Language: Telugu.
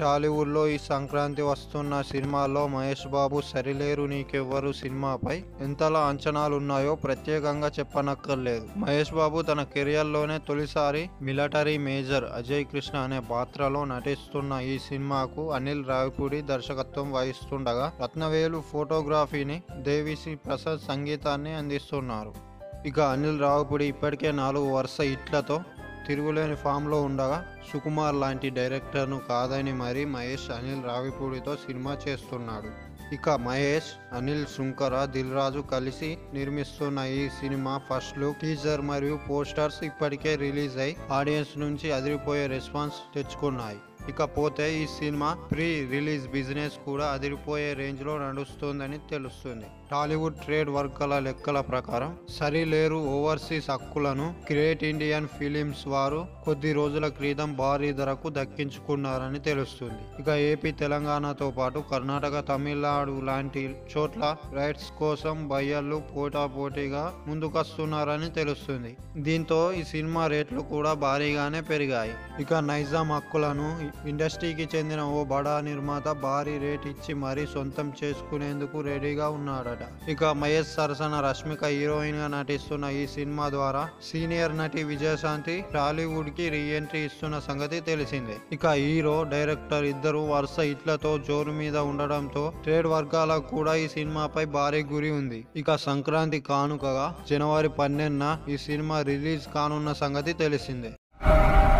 టాలీవుడ్లో ఈ సంక్రాంతి వస్తున్న సినిమాల్లో మహేష్ బాబు సరిలేరు నీకెవ్వరు సినిమాపై ఎంతలా అంచనాలున్నాయో ప్రత్యేకంగా చెప్పనక్కర్లేదు మహేష్ బాబు తన కెరియర్లోనే తొలిసారి మిలిటరీ మేజర్ అజయ్ కృష్ణ అనే పాత్రలో నటిస్తున్న ఈ సినిమాకు అనిల్ రావిపూడి దర్శకత్వం వహిస్తుండగా రత్నవేలు ఫోటోగ్రఫీని దేవిశ్రీ ప్రసాద్ సంగీతాన్ని అందిస్తున్నారు ఇక అనిల్ రావుపూడి ఇప్పటికే నాలుగు వరుస హిట్లతో తిరుగులేని ఫామ్లో ఉండగా సుకుమార్ లాంటి డైరెక్టర్ను కాదని మరీ మహేష్ అనిల్ రావిపూడితో సినిమా చేస్తున్నాడు ఇక మహేష్ అనిల్ శుంకర దిల్ రాజు కలిసి నిర్మిస్తున్న ఈ సినిమా ఫస్ట్ లుక్ టీజర్ మరియు పోస్టర్స్ ఇప్పటికే రిలీజ్ అయి ఆడియన్స్ నుంచి అదిరిపోయే రెస్పాన్స్ తెచ్చుకున్నాయి ఇకపోతే ఈ సినిమా ప్రీ రిలీజ్ బిజినెస్ కూడా అదిరిపోయే రేంజ్ లో నడుస్తుందని తెలుస్తుంది టాలీవుడ్ ట్రేడ్ వర్గాల లెక్కల ప్రకారం సరిలేరు ఓవర్సీస్ హక్కులను గ్రేట్ ఇండియన్ ఫిలిమ్స్ వారు కొద్ది రోజుల క్రితం భారీ ధరకు దక్కించుకున్నారని తెలుస్తుంది ఇక ఏపీ తెలంగాణతో పాటు కర్ణాటక తమిళనాడు లాంటి చోట్ల రైట్స్ కోసం బయ్యర్లు పోటాపోటీగా ముందుకొస్తున్నారని తెలుస్తుంది దీంతో ఈ సినిమా రేట్లు కూడా భారీగానే పెరిగాయి ఇక నైజాం హక్కులను ఇండస్ట్రీకి చెందిన ఓ బడా నిర్మాత భారీ రేట్ ఇచ్చి మరీ సొంతం చేసుకునేందుకు రెడీగా ఉన్నాడట ఇక మహేష్ సరసన రష్మిక హీరోయిన్ గా నటిస్తున్న ఈ సినిమా ద్వారా సీనియర్ నటి విజయశాంతి టాలీవుడ్ కి రీఎంట్రీ ఇస్తున్న సంగతి తెలిసిందే ఇక హీరో డైరెక్టర్ ఇద్దరు వరుస ఇట్లతో జోరు మీద ఉండడంతో ట్రేడ్ వర్గాలకు కూడా ఈ సినిమాపై భారీ గురి ఉంది ఇక సంక్రాంతి కానుకగా జనవరి పన్నెండున ఈ సినిమా రిలీజ్ కానున్న సంగతి తెలిసిందే